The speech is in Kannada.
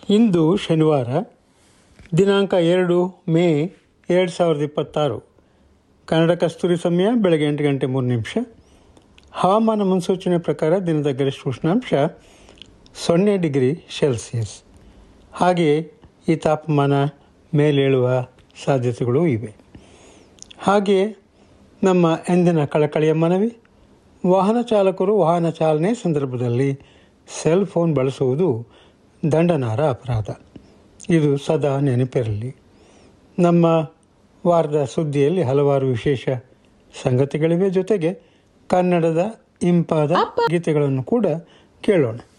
ಇಂದು ಶನಿವಾರ ದಿನಾಂಕ ಎರಡು ಮೇ ಎರಡು ಸಾವಿರದ ಇಪ್ಪತ್ತಾರು ಕನ್ನಡ ಕಸ್ತೂರಿ ಸಮಯ ಬೆಳಗ್ಗೆ ಎಂಟು ಗಂಟೆ ಮೂರು ನಿಮಿಷ ಹವಾಮಾನ ಮುನ್ಸೂಚನೆ ಪ್ರಕಾರ ದಿನದ ಗರಿಷ್ಠ ಉಷ್ಣಾಂಶ ಸೊನ್ನೆ ಡಿಗ್ರಿ ಸೆಲ್ಸಿಯಸ್ ಹಾಗೆಯೇ ಈ ತಾಪಮಾನ ಮೇಲೇಳುವ ಸಾಧ್ಯತೆಗಳು ಇವೆ ಹಾಗೆಯೇ ನಮ್ಮ ಎಂದಿನ ಕಳಕಳಿಯ ಮನವಿ ವಾಹನ ಚಾಲಕರು ವಾಹನ ಚಾಲನೆ ಸಂದರ್ಭದಲ್ಲಿ ಸೆಲ್ ಫೋನ್ ಬಳಸುವುದು ದಂಡನಾರ ಅಪರಾಧ ಇದು ಸದಾ ನೆನಪಿರಲಿ ನಮ್ಮ ವಾರದ ಸುದ್ದಿಯಲ್ಲಿ ಹಲವಾರು ವಿಶೇಷ ಸಂಗತಿಗಳಿವೆ ಜೊತೆಗೆ ಕನ್ನಡದ ಇಂಪಾದ ಗೀತೆಗಳನ್ನು ಕೂಡ ಕೇಳೋಣ